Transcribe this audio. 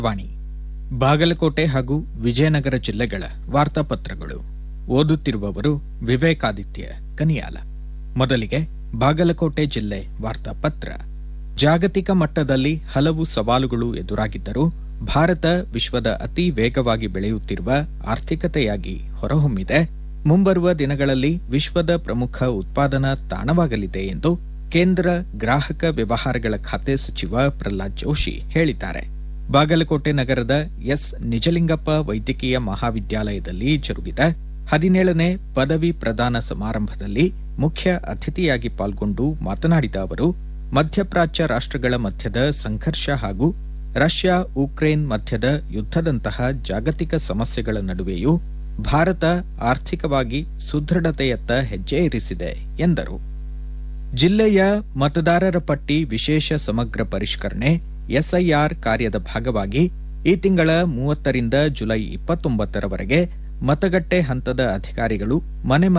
ವಾಣಿ ಬಾಗಲಕೋಟೆ ಹಾಗೂ ವಿಜಯನಗರ ಜಿಲ್ಲೆಗಳ ವಾರ್ತಾಪತ್ರಗಳು ಓದುತ್ತಿರುವವರು ವಿವೇಕಾದಿತ್ಯ ಕನಿಯಾಲ ಮೊದಲಿಗೆ ಬಾಗಲಕೋಟೆ ಜಿಲ್ಲೆ ವಾರ್ತಾಪತ್ರ ಜಾಗತಿಕ ಮಟ್ಟದಲ್ಲಿ ಹಲವು ಸವಾಲುಗಳು ಎದುರಾಗಿದ್ದರೂ ಭಾರತ ವಿಶ್ವದ ಅತಿ ವೇಗವಾಗಿ ಬೆಳೆಯುತ್ತಿರುವ ಆರ್ಥಿಕತೆಯಾಗಿ ಹೊರಹೊಮ್ಮಿದೆ ಮುಂಬರುವ ದಿನಗಳಲ್ಲಿ ವಿಶ್ವದ ಪ್ರಮುಖ ಉತ್ಪಾದನಾ ತಾಣವಾಗಲಿದೆ ಎಂದು ಕೇಂದ್ರ ಗ್ರಾಹಕ ವ್ಯವಹಾರಗಳ ಖಾತೆ ಸಚಿವ ಪ್ರಹ್ಲಾದ್ ಜೋಶಿ ಹೇಳಿದ್ದಾರೆ ಬಾಗಲಕೋಟೆ ನಗರದ ಎಸ್ ನಿಜಲಿಂಗಪ್ಪ ವೈದ್ಯಕೀಯ ಮಹಾವಿದ್ಯಾಲಯದಲ್ಲಿ ಜರುಗಿದ ಹದಿನೇಳನೇ ಪದವಿ ಪ್ರದಾನ ಸಮಾರಂಭದಲ್ಲಿ ಮುಖ್ಯ ಅತಿಥಿಯಾಗಿ ಪಾಲ್ಗೊಂಡು ಮಾತನಾಡಿದ ಅವರು ಮಧ್ಯಪ್ರಾಚ್ಯ ರಾಷ್ಟ್ರಗಳ ಮಧ್ಯದ ಸಂಘರ್ಷ ಹಾಗೂ ರಷ್ಯಾ ಉಕ್ರೇನ್ ಮಧ್ಯದ ಯುದ್ದದಂತಹ ಜಾಗತಿಕ ಸಮಸ್ಯೆಗಳ ನಡುವೆಯೂ ಭಾರತ ಆರ್ಥಿಕವಾಗಿ ಸುದೃಢತೆಯತ್ತ ಹೆಜ್ಜೆ ಇರಿಸಿದೆ ಎಂದರು ಜಿಲ್ಲೆಯ ಮತದಾರರ ಪಟ್ಟಿ ವಿಶೇಷ ಸಮಗ್ರ ಪರಿಷ್ಕರಣೆ ಎಸ್ಐಆರ್ ಕಾರ್ಯದ ಭಾಗವಾಗಿ ಈ ತಿಂಗಳ ಮೂವತ್ತರಿಂದ ಜುಲೈ ಇಪ್ಪತ್ತೊಂಬತ್ತರವರೆಗೆ ಮತಗಟ್ಟೆ ಹಂತದ ಅಧಿಕಾರಿಗಳು ಮನೆ